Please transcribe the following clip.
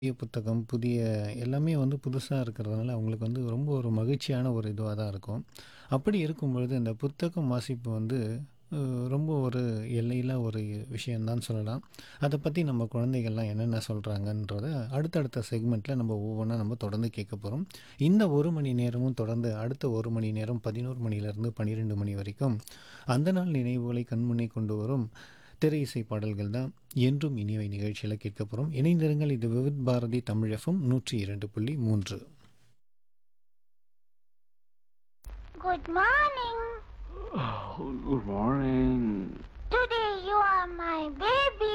புதிய புத்தகம், புதிய எல்லாமே வந்து புதுசா இருக்கிறதுனால, அவங்களுக்கு வந்து ரொம்ப ஒரு மகிழ்ச்சியான ஒரு இதுவா தான் இருக்கும். அப்படி இருக்கும்பொழுது, இந்த புத்தகம் வாசிப்பு வந்து அ ரொம்ப ஒரு எல்லையில்லா ஒரு விஷயம் தான் சொல்லலாம். அத பத்தி நம்ம குழந்தைகள்லாம் என்னென்ன சொல்றாங்கன்றத அடுத்தடுத்த செக்மெண்ட்ல நம்ம ஒவ்வொன்னா நம்ம தொடர்ந்து கேட்க போறோம். இந்த 1 மணி நேரமும் தொடர்ந்து அடுத்த 1 மணி நேரம் 11 மணியிலிருந்து 12 மணி வரைக்கும், அந்த நாள் நினைவுகளை கண்முன்னே கொண்டு வரும் திரை இசை பாடல்கள் தான் என்றும் இனியவை நிகழ்ச்சியில கேட்க போறோம். இணைந்திருங்கள். இது Vividh Bharati Tamil FM 102.3. Good morning. Good morning. Today you are my baby.